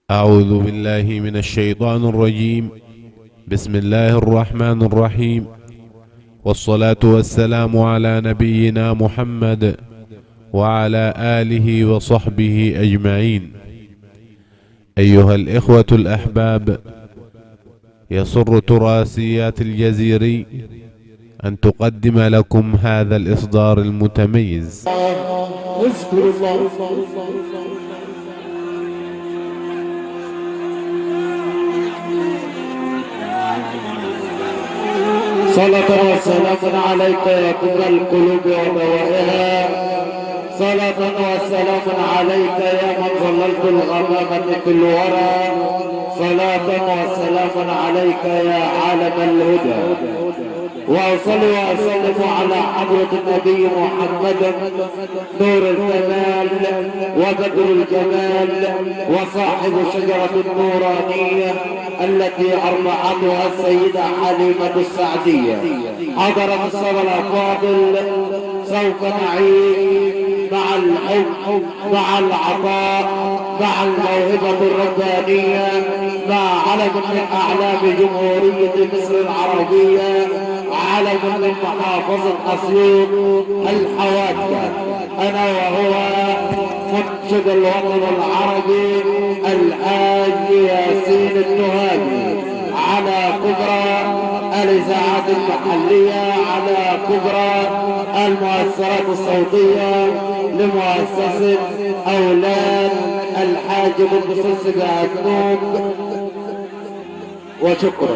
أعوذ بالله من الشيطان الرجيم بسم الله الرحمن الرحيم والصلاة والسلام على نبينا محمد وعلى آله وصحبه أجمعين أيها الإخوة الأحباب يسر تراثيات الجزيري أن تقدم لكم هذا الإصدار المتميز اذكر الله صلاة وسلام عليك يا كبر القلوب ودوائها صلاة وسلام عليك يا من ظللت الغمامة في الورى صلاة وسلام عليك يا عالم الهدى وأصلي وأسلم على حضرة النبي محمد نور الكمال وبدر الجمال وصاحب الشجرة النورانية التي أرضعتها السيدة حليمة السعدية حضرت الصلاة الأفاضل سوف نعيش مع الحب مع العطاء مع الموهبة الربانية مع علم من أعلام جمهورية مصر العربية علم من محافظة أسيوط الحوادث أنا وهو منشد الوطن العربي الحاج ياسين التهامي على كبرى الإذاعات المحلية على كبرى المؤثرات الصوتية لمؤسسة أولاد الحاج مقصص بأدنوب وشكرا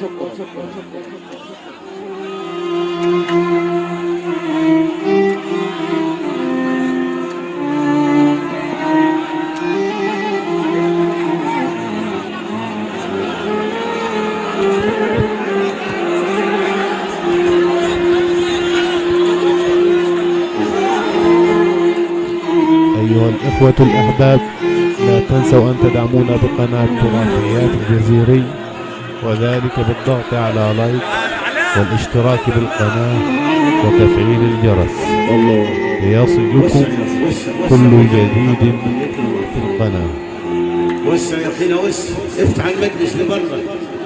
أيها الإخوة الأحباب لا تنسوا أن تدعمونا بقناة تراثيات الجزيري وذلك بالضغط على لايك والاشتراك بالقناة وتفعيل الجرس الله ليصلكم كل جديد في القناة وسع يا اخينا وسع افتح المجلس لبره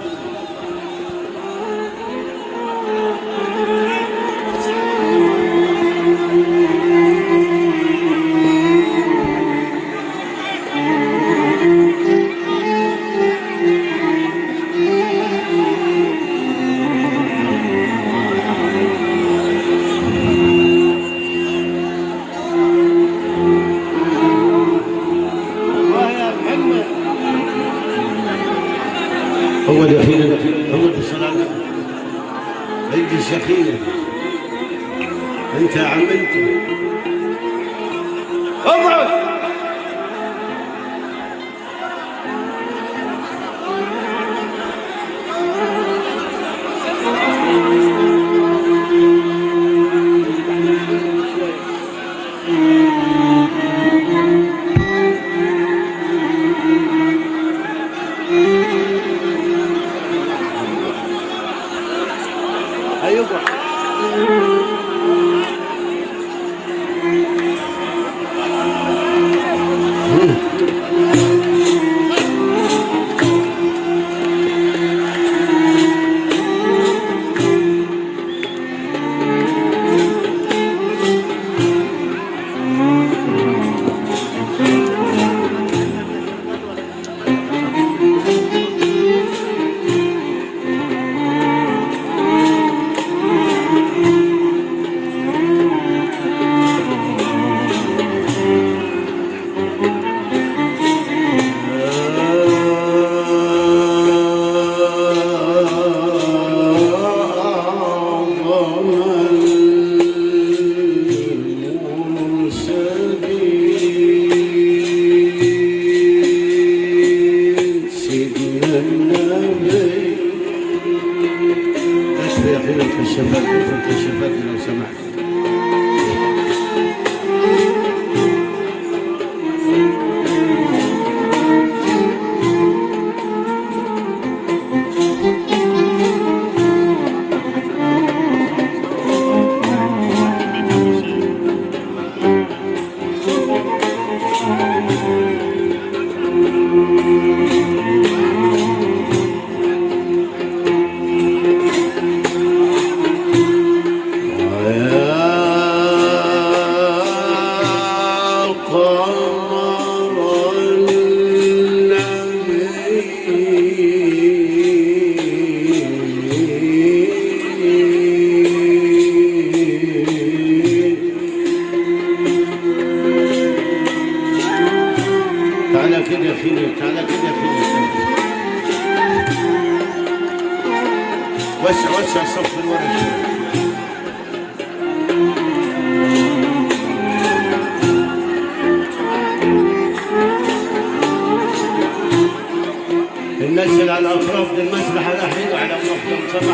اول يا اخينا اول بالصلاه على النبي اجلس يا اخينا انت يا عم انت اقعد تعال كده يا خير تعال كده يا خير وسع وسع صف الورق شوي الناس اللي على الاطراف دي المسبح رايحين على مخدم سمح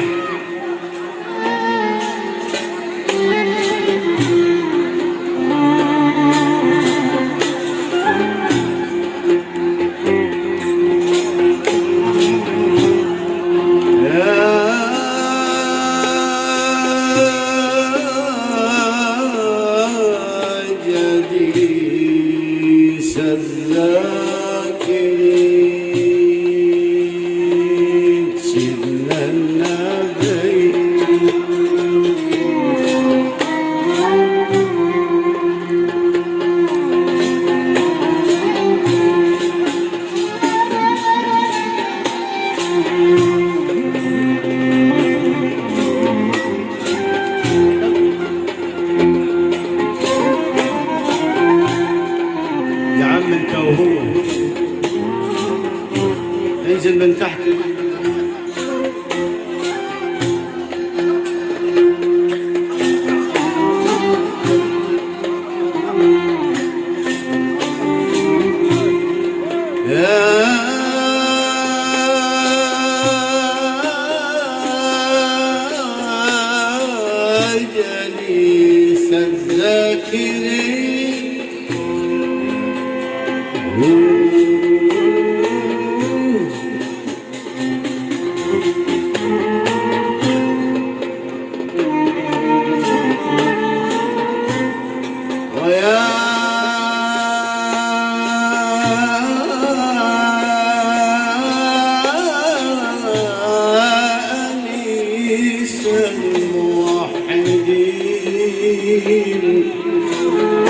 جديس الذاكرين سيدنا النبي يا عم انت وهو انزل من تحت يا جليس الذاكرين ويا أنيس الموحدين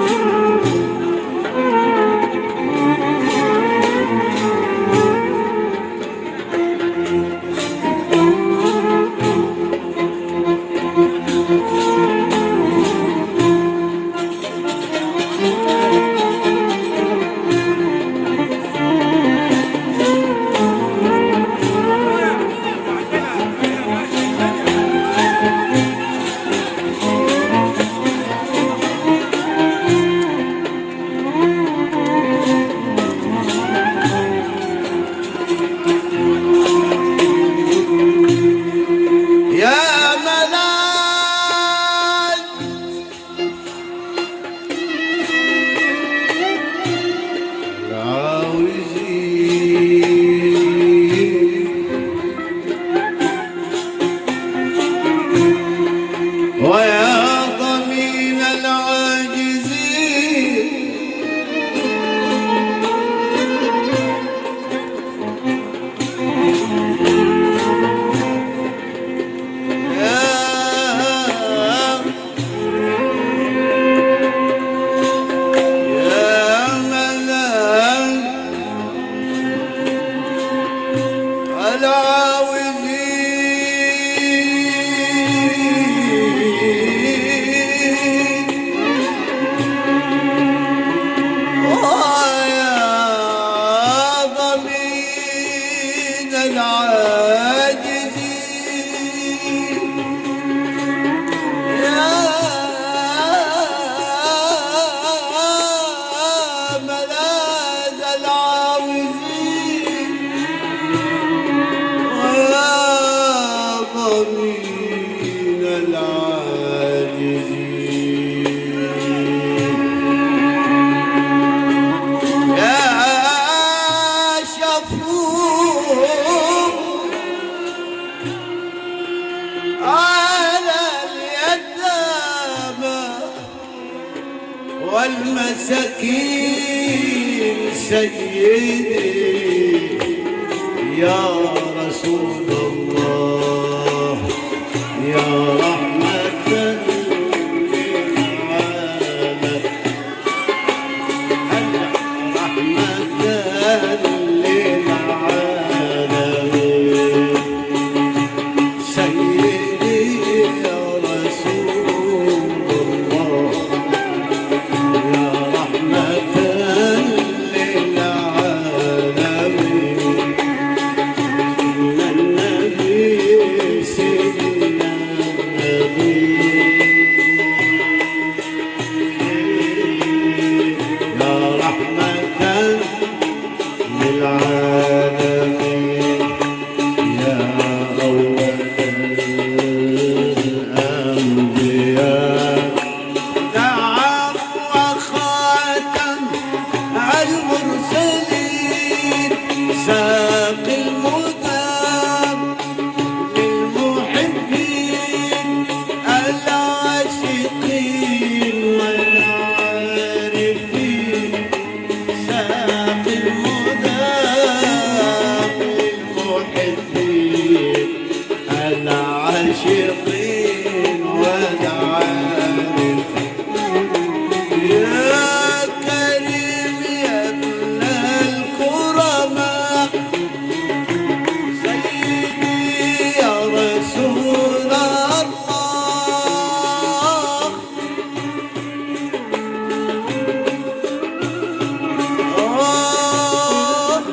يا ملاك العاوزين ويا ضمين العاجزين يا يا ملاك العاوزين ويا ضمين العاجزين يا ملاذ العاوزين ويا ضمين العاجزين يا شفور على اليتامى والمساكين سيدي يا رسول الله يا رحمة للعالم رحمة للعالمين سيدي يا رسول الله يا رحمة للعالمين ساق المذاب للمحبين العاشقين والعارفين ساق المذاب للمحبين العاشقين والعارفين يا كريم يا ابن الكرماء سيدي يا رسول الله آه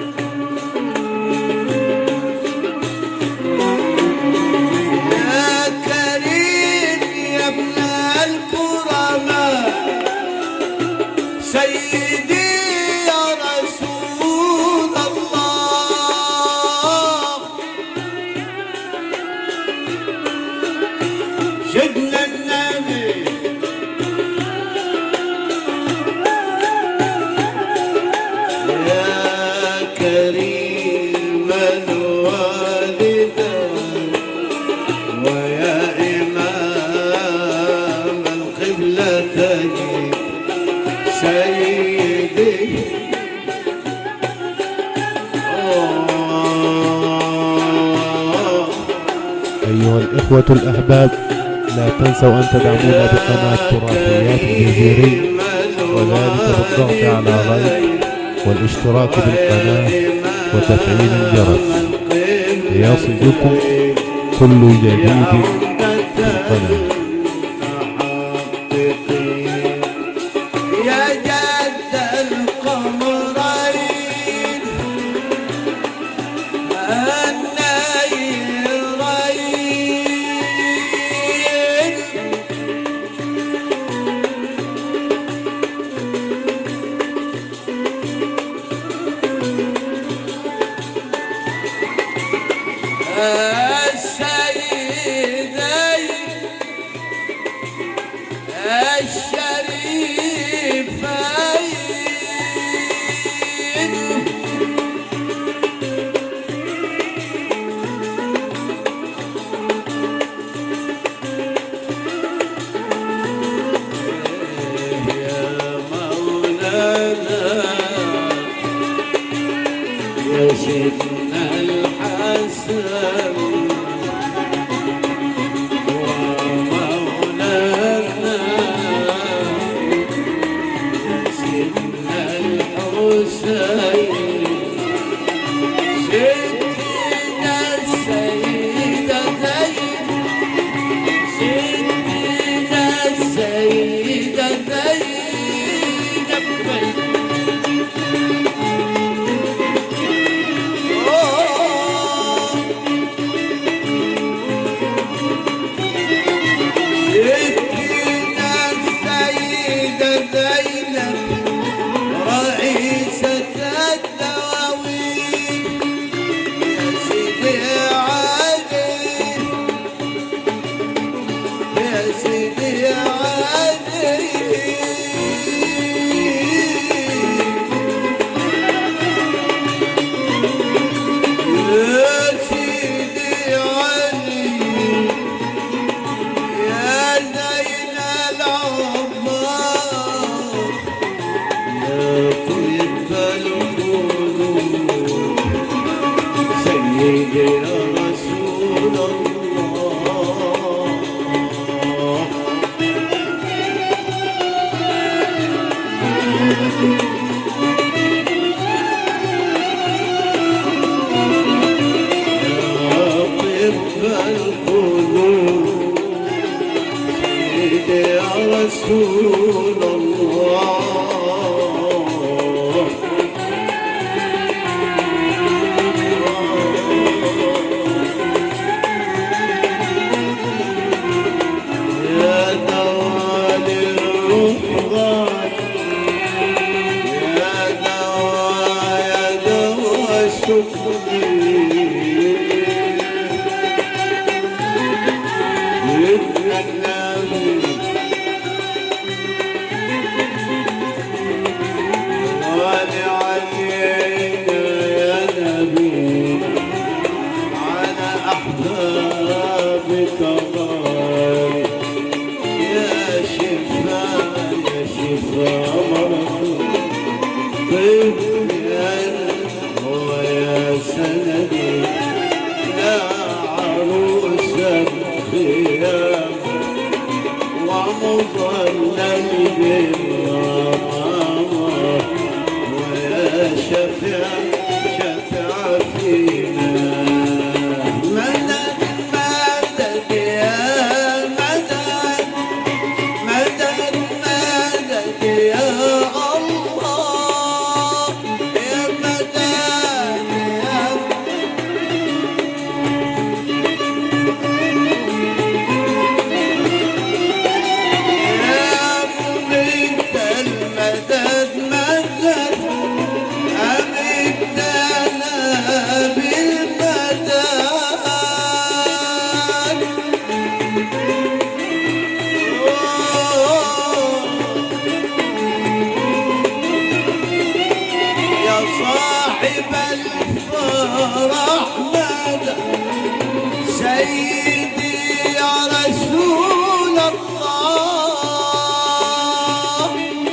يا كريم يا ابن الكرماء سيدي يا رسول الله شدنا النبي يا كريم الوالدين ويا إمام القبلتين سيدي آه أيها الإخوة الأحباب لا تنسوا أن تدعمونا بقناة تراثيات الجزيري وذلك بالضغط على لايك والاشتراك بالقناة وتفعيل الجرس ليصلكم كل جديد في القناة يا جد القمرين النيرين السيدين الشريفين يا مولانا يا سيدنا الحسن ومولانا سيدنا الحسين سيدنا السيدة زينب سيدنا السيدة زينب سيدنا السيدة زينب رئيسة الدواوين يا سيدي علي يا سيدي علي يا سيدي علي يا زين العمار يا طيب القلوب سيدي يا رسول الله يا طيب القلوب سيدي يا رسول الله يا دوال الرفضان يا دوا يا دوا شكري النبي ولعلينا يا طفيا ويا سندي يا عروسا خيام ومظلل بالغمام ويا شفيع شفيع فينا مدد مدد يا مدد مدد مدد يا الله يا مدد يا يا مميت المدد مدد أمدنا بالمدد يا صاحب الفرح مدد سيدي يا رسول الله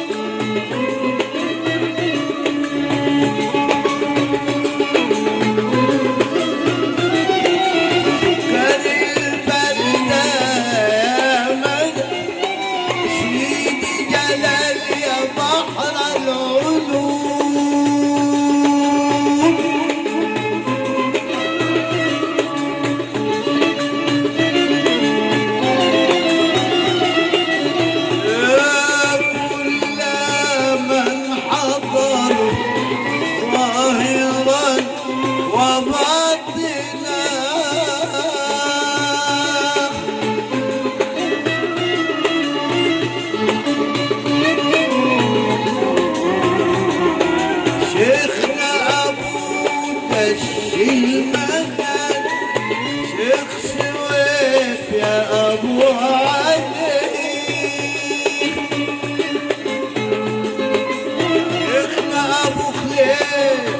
سكر البلدة يا مدد سيدي جلال يا بحر العلوم يا كل من حضر ظاهرا وباطنا شيخنا ابو تشي المكان شيخ سويف يا ابو علي شيخنا ابو خليل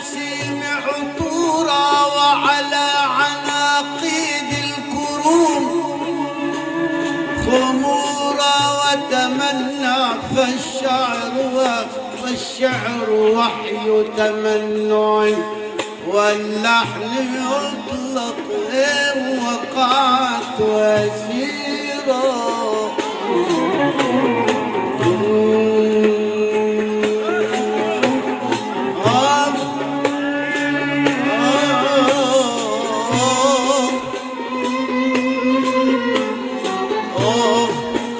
النسيم عطورا وعلى عناقيد الكروم خمورا وتمنع فالشعر والشعر وحي تمنع واللحن يطلق إن وقعت أسيرا آه آه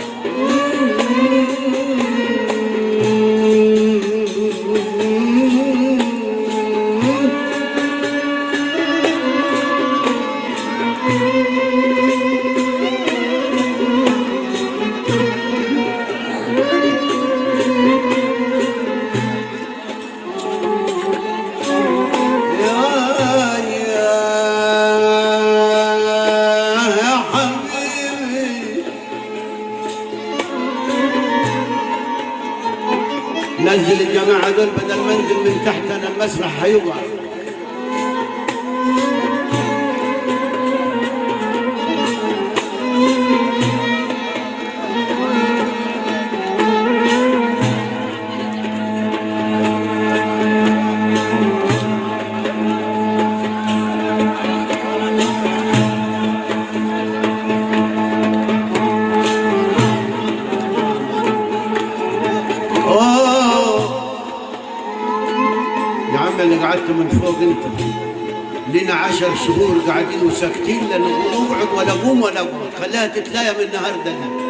يا يا حبيبي نزل الجماعة دول بدل ما انزل من تحت انا المسرح هيقع أوه يا عم اللي قعدت من فوق انت لنا عشر شهور قاعدين وساكتين لا نقعد ولا قوم ولا قوم خليها تتلايم النهارده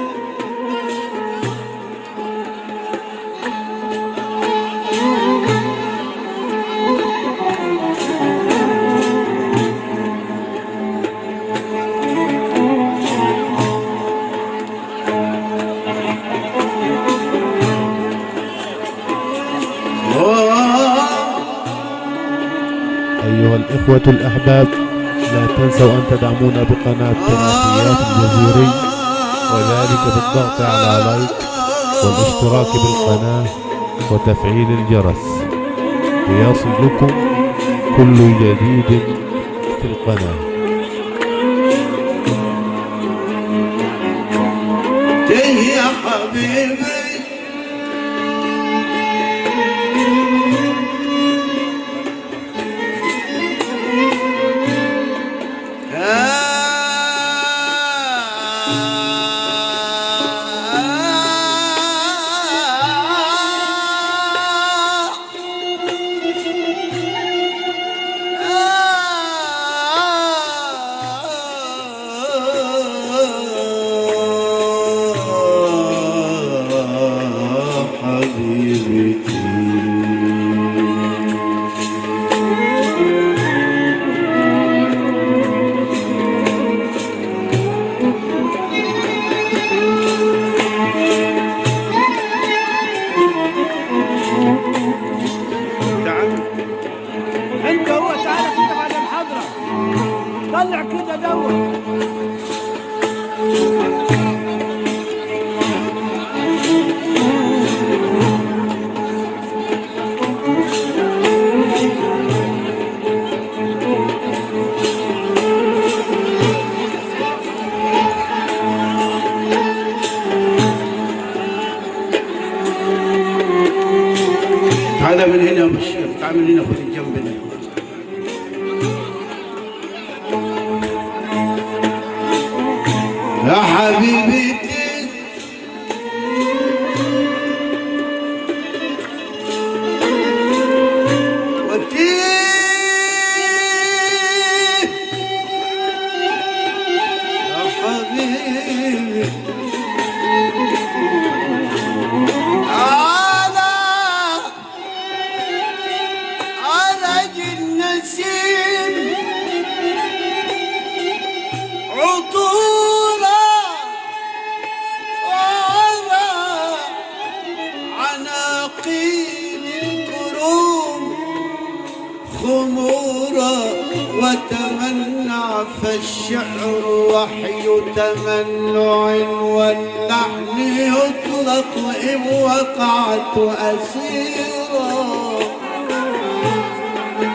أيها الإخوة الأحباب لا تنسوا أن تدعمونا بقناة تراثيات الجزيري وذلك بالضغط على لايك والاشتراك بالقناة وتفعيل الجرس ليصلكم كل جديد في القناه يا حبيبي حبيبتي تعال انت هو تعالى كده بعد المحاضرة طلع كده دور تعال من هنا يا ابو الشيخ تعال من هنا خذ الجنب هنا يا حبيبتي ودي يا حبيبي أنا أنا النسيم عطورا وعلى عناقيل الكروم خمورا وتمنع فالشعر وحي تمنع واللحن يطلق إن وقعت أسيرا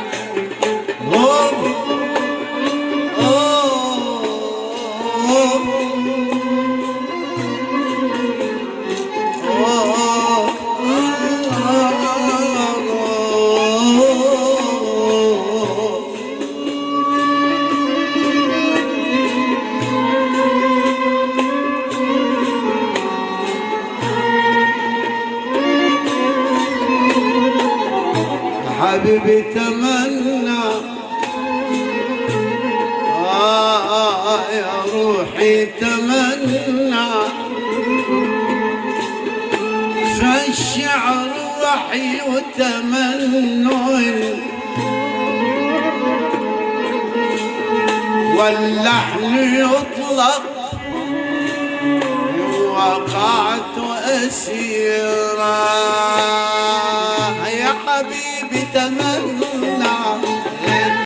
حبيبي تمنى آه يا روحي تمنى فالشعر وحي وتمنى واللحن يطلق وقعت أسيرا يا حبيبي تمنى